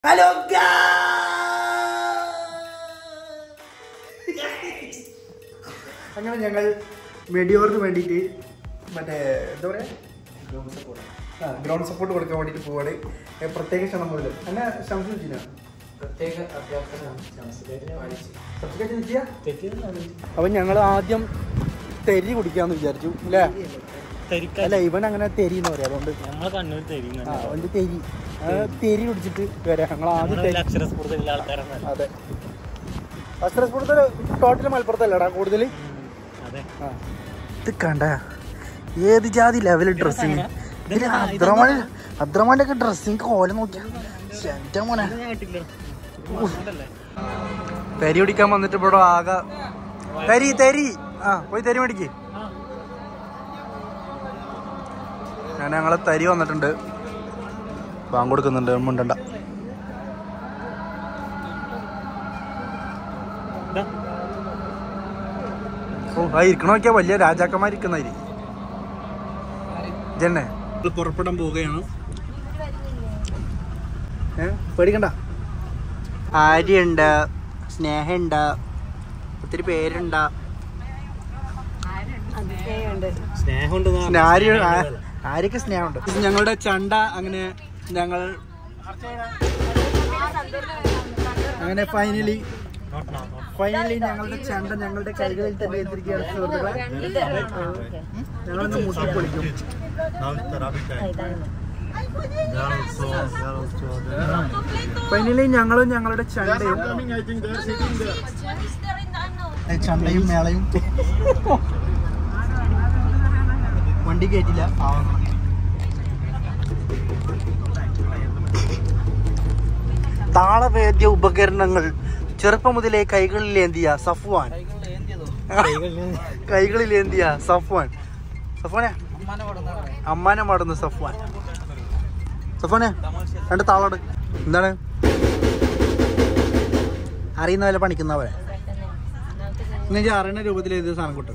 Hello അങ്ങനെ ഞങ്ങൾ മെഡിയോറിന് വേണ്ടിയിട്ട് മറ്റേ എന്താ പറയുക ആ ഗ്രൗണ്ട് സപ്പോർട്ട് കൊടുക്കാൻ വേണ്ടിയിട്ട് പോവാണ് ഏ, പ്രത്യേക ക്ഷണം മുതൽ എന്നെ ശംസം ചെയ്യുന്ന പ്രത്യേക അഭ്യർത്ഥന ശംസുദേവിനെ വായിച്ച് അപ്പം ഞങ്ങൾ ആദ്യം തെരി കുടിക്കാന്ന് വിചാരിച്ചു അല്ലേ അല്ല ഇവൻ അങ്ങനെ തെരി എന്ന് പറയാം അതുകൊണ്ട് നമ്മളെ കണ്ണൂർ തരുന്ന ആ അവൻ്റെ തെരി ആ, തെരി കുടിച്ചിട്ട് വരാം ഞങ്ങൾ ആദ്യം തെരി അക്ഷരസ്ഫുടതയുള്ള ആൾക്കാരാണ് അതെ അസ്ത്രസ്ഫുടത്തിൽ ടോട്ടൽ മലപ്പുറത്തല്ലടാ കൂടുതൽ അതെ ഇത് കണ്ട ഏത് ജാതി ലെവൽ ഡ്രസ്സിങ് ഇതിൽ അദ്രമാൻ അദ്രമാന്റെ ഒക്കെ ഡ്രസ്സിങ് കോലം നോക്കിയാ എന്റെ മോനെ തരി പിടിക്കാൻ വന്നിട്ട് ഇവിടെ ആകെ തരി തരി ആ പോയി തരി മേടിക്ക് ഞാൻ ഞങ്ങളെ തരി വന്നിട്ടുണ്ട് ബാങ്ക് കൊടുക്കുന്നുണ്ട് മുണ്ടണ്ട ഓ ആ ഇരിക്കണ നോക്കിയാ വലിയ രാജാക്കന്മാരിക്കുന്നതിരി ജന്നെ പുറപ്പെടാൻ പോവുകയാണ് ഏ പേടിക്കണ്ട ആര്യണ്ട് സ്നേഹമുണ്ട് ഒത്തിരി പേരുണ്ട് സ്നേഹമുണ്ട് ആര്യ ആര്യക്ക് സ്നേഹമുണ്ട് ഇത് ഞങ്ങളുടെ ചണ്ട അങ്ങനെ ഞങ്ങൾ അങ്ങനെ ഫൈനലി ഫൈനലി ഞങ്ങളുടെ ചണ്ട ഞങ്ങളുടെ കൈകളിൽ തന്നെ എത്തിരിക്കുകയാണ് സുഹൃത്തുക്കളെ ഞങ്ങളൊന്ന് മുട്ടി പൊളിക്കും ഫൈനലി ഞങ്ങളും ഞങ്ങളുടെ ചണ്ടയും ഏ, ചണ്ടയും മേളയും വണ്ടി കയറ്റില്ല താളവേദ്യ ഉപകരണങ്ങൾ ചെറുപ്പം മുതലേ കൈകളിലേന്തിയ സഫ്വാൻ കൈകളിലേന്തിയ സഫ്വാൻ സഫ്വാനെ അമ്മാനെ പാടുന്ന സഫ്വാൻ സഫ്വാനെ രണ്ട് താളോട് എന്താണ് അറിയുന്ന പോലെ പണിക്കുന്നവരെ എന്നുവെച്ചാൽ അറിയുന്ന രൂപത്തിൽ എഴുതിയ സാധനം കിട്ടും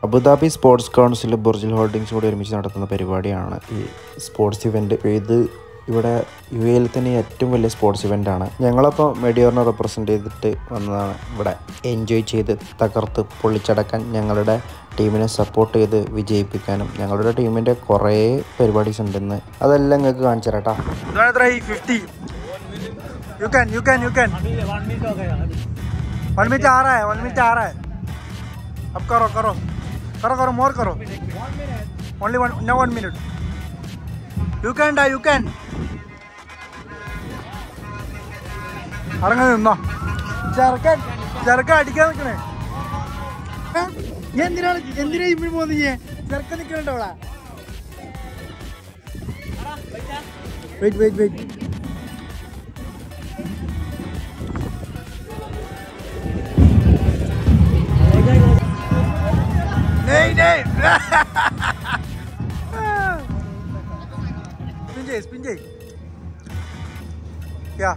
Abu Dhabi sports council Burjeel holdings കൂടി ഒരുമിച്ച് നടത്തുന്ന പരിപാടിയാണ് ഈ സ്പോർട്സ് ഇവൻറ്റ് ഇത് ഇവിടെ യു എയിൽ തന്നെ ഏറ്റവും വലിയ സ്പോർട്സ് ഇവൻ്റ് ആണ് ഞങ്ങളപ്പോൾ മെഡിയോറിനെ റെപ്രസെൻ്റ് ചെയ്തിട്ട് വന്നതാണ് ഇവിടെ എൻജോയ് ചെയ്ത് തകർത്ത് പൊള്ളിച്ചടക്കാൻ ഞങ്ങളുടെ ടീമിനെ സപ്പോർട്ട് ചെയ്ത് വിജയിപ്പിക്കാനും ഞങ്ങളുടെ ടീമിൻ്റെ കുറേ പരിപാടീസ് ഉണ്ടെന്ന് അതെല്ലാം നിങ്ങൾക്ക് കാണിച്ചു തരാം കേട്ടോ എത്രയായി fifty you can you can you can one minute आ रहा है वन मिनट आ रहा है अब करो करो करो करो मोर करो only one no one minute you can डा यू कैन ഇറങ്ങി നിന്നോ ചെറുക്കൻ ചെറുക്കൻ അടിക്കാൻ നിൽക്കണേ ഏ? നീ എന്തിനാണ് എന്തിനാ ഇവിടെ പോകുന്നത് നീ ചെറുക്കൻ നിൽക്കണുണ്ടോ അവിടെ വെയിറ്റ് വെയിറ്റ് വെയിറ്റ് नहीं नहीं स्पिन जाए स्पिन जाए क्या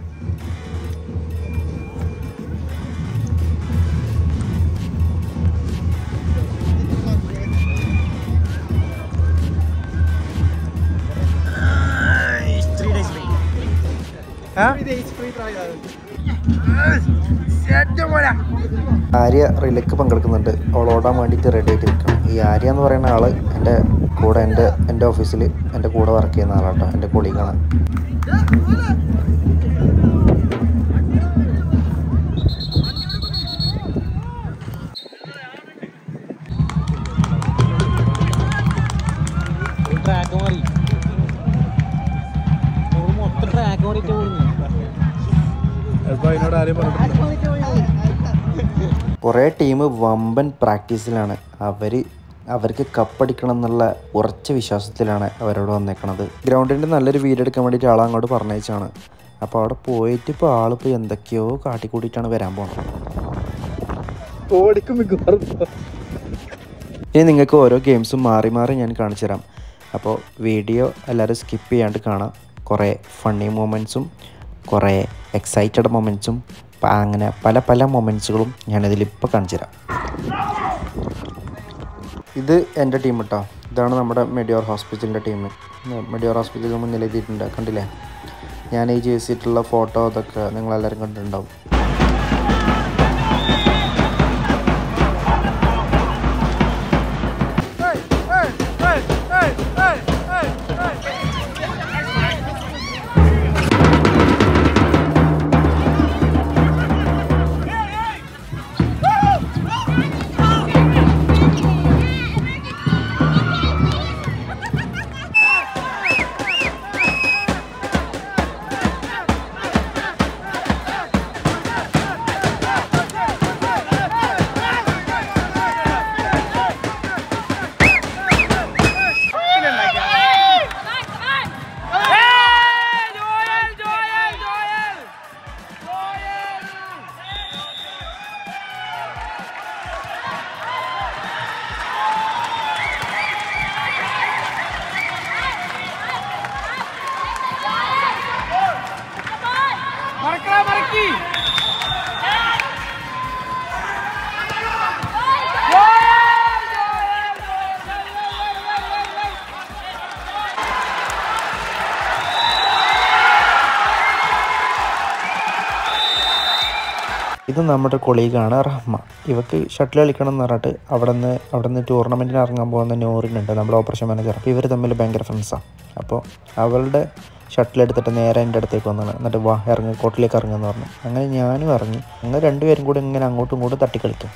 ആര്യ റിലേക്ക് പങ്കെടുക്കുന്നുണ്ട് അവൾ ഓടാൻ വേണ്ടിയിട്ട് റെഡി ആയിട്ട് നിൽക്കണം ഈ ആര്യ എന്ന് പറയുന്ന ആൾ എൻ്റെ കൂടെ എൻ്റെ എൻ്റെ ഓഫീസിൽ എൻ്റെ കൂടെ വർക്ക് ചെയ്യുന്ന ആളാട്ടോ എൻ്റെ കൊളീഗാണ് ട്രാക്ക് മാറി ഓള് മൊത്തം ട്രാക്ക് മാറിയിട്ട് ഓടുന്നു അതിനോട് ആരെയും പറഞ്ഞിട്ടില്ല കുറേ ടീം വമ്പൻ പ്രാക്ടീസിലാണ് അവർ അവർക്ക് കപ്പടിക്കണം എന്നുള്ള ഉറച്ച വിശ്വാസത്തിലാണ് അവരോട് വന്നേക്കണത് ഗ്രൗണ്ടിൻ്റെ നല്ലൊരു വീഡിയോ എടുക്കാൻ വേണ്ടിയിട്ട് ആൾ അങ്ങോട്ട് പറഞ്ഞയച്ചാണ് അപ്പോൾ അവിടെ പോയിട്ട് ഇപ്പോൾ ആളിപ്പോൾ എന്തൊക്കെയോ കാട്ടിക്കൂട്ടിയിട്ടാണ് വരാൻ പോകുന്നത് ഓടിക്കും മിക്കവാറും ഇനി നിങ്ങൾക്ക് ഓരോ ഗെയിംസും മാറി മാറി ഞാൻ കാണിച്ചു തരാം അപ്പോൾ വീഡിയോ എല്ലാവരും സ്കിപ്പ് ചെയ്യാണ്ട് കാണാം കുറേ ഫണ്ണി മൊമെൻറ്റ്സും കുറേ എക്സൈറ്റഡ് മൊമെൻറ്റ്സും അങ്ങനെ പല പല മൊമെൻറ്റ്സുകളും ഞാനിതിൽ ഇപ്പോൾ കാണിച്ചു തരാം ഇത് എൻ്റെ ടീം കേട്ടോ ഇതാണ് നമ്മുടെ മെഡിയോർ ഹോസ്പിറ്റലിൻ്റെ ടീം മെഡിയോർ ഹോസ്പിറ്റലിൽ മുന്നിലെത്തിയിട്ടുണ്ട് കണ്ടില്ലേ ഞാൻ ഈ ചെയ്തിട്ടുള്ള ഫോട്ടോ അതൊക്കെ നിങ്ങളെല്ലാവരും കണ്ടിട്ടുണ്ടാവും ഇത് നമ്മുടെ കൊളീഗാണ് റഹ്മ ഇവക്ക് ഷട്ടിൽ കളിക്കണം എന്ന് പറഞ്ഞിട്ട് അവിടെ നിന്ന് അവിടെ നിന്ന് ടൂർണമെൻറ്റിന് ഇറങ്ങാൻ പോകുന്ന നോറിനുണ്ട് നമ്മുടെ ഓപ്പറേഷൻ മാനേജർ അപ്പോൾ ഇവർ തമ്മിൽ ഭയങ്കര ഫ്രണ്ട്സാണ് അപ്പോൾ അവളുടെ ഷട്ടിൽ എടുത്തിട്ട് നേരെ എൻ്റെ അടുത്തേക്ക് വന്നതാണ് എന്നിട്ട് വാ ഇറങ്ങി കോട്ടിലേക്ക് ഇറങ്ങുമെന്ന് പറഞ്ഞു അങ്ങനെ ഞാനും ഇറങ്ങി അങ്ങനെ രണ്ടുപേരും കൂടി ഇങ്ങനെ അങ്ങോട്ടും ഇങ്ങോട്ടും തട്ടിക്കളിക്കും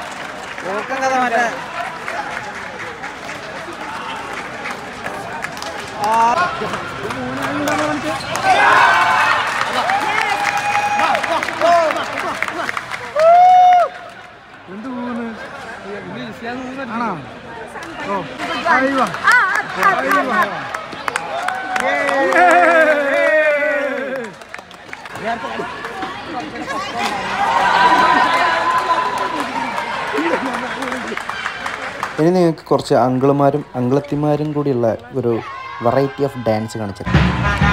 ആണോ ഓ അയ്യോ ഇനി നിങ്ങൾക്ക് കുറച്ച് അങ്കിളുമാരും അങ്കിളത്തിമാരും കൂടിയുള്ള ഒരു വെറൈറ്റി ഓഫ് ഡാൻസ് കാണിച്ചു തരാം